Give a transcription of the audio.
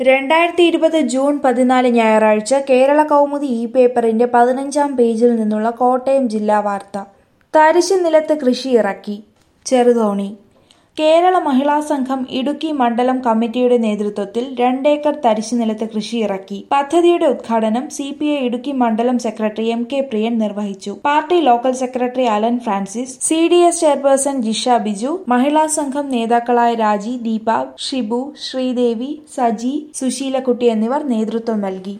രണ്ടായിരത്തി ഇരുപത് ജൂൺ പതിനാല് ഞായറാഴ്ച കേരള കൗമുദി ഇ പേപ്പറിന്റെ പതിനഞ്ചാം പേജിൽ നിന്നുള്ള കോട്ടയം ജില്ലാ വാർത്ത തരിശ് നിലത്ത് കൃഷി ഇറക്കി ചെറുതോണി കേരള മഹിളാ സംഘം ഇടുക്കി മണ്ഡലം കമ്മിറ്റിയുടെ നേതൃത്വത്തിൽ രണ്ടേക്കർ തരിശ് നിലത്ത് കൃഷി ഇറക്കി പദ്ധതിയുടെ ഉദ്ഘാടനം സി പി ഐ ഇടുക്കി മണ്ഡലം സെക്രട്ടറി എം കെ പ്രിയൻ നിർവഹിച്ചു party local secretary Alan Francis C D S chairperson Jisha Biju Mahila Sangham നേതാക്കളായ രാജി ദീപ ഷിബു ശ്രീദേവി സജി സുശീലക്കുട്ടി എന്നിവർ നേതൃത്വം നൽകി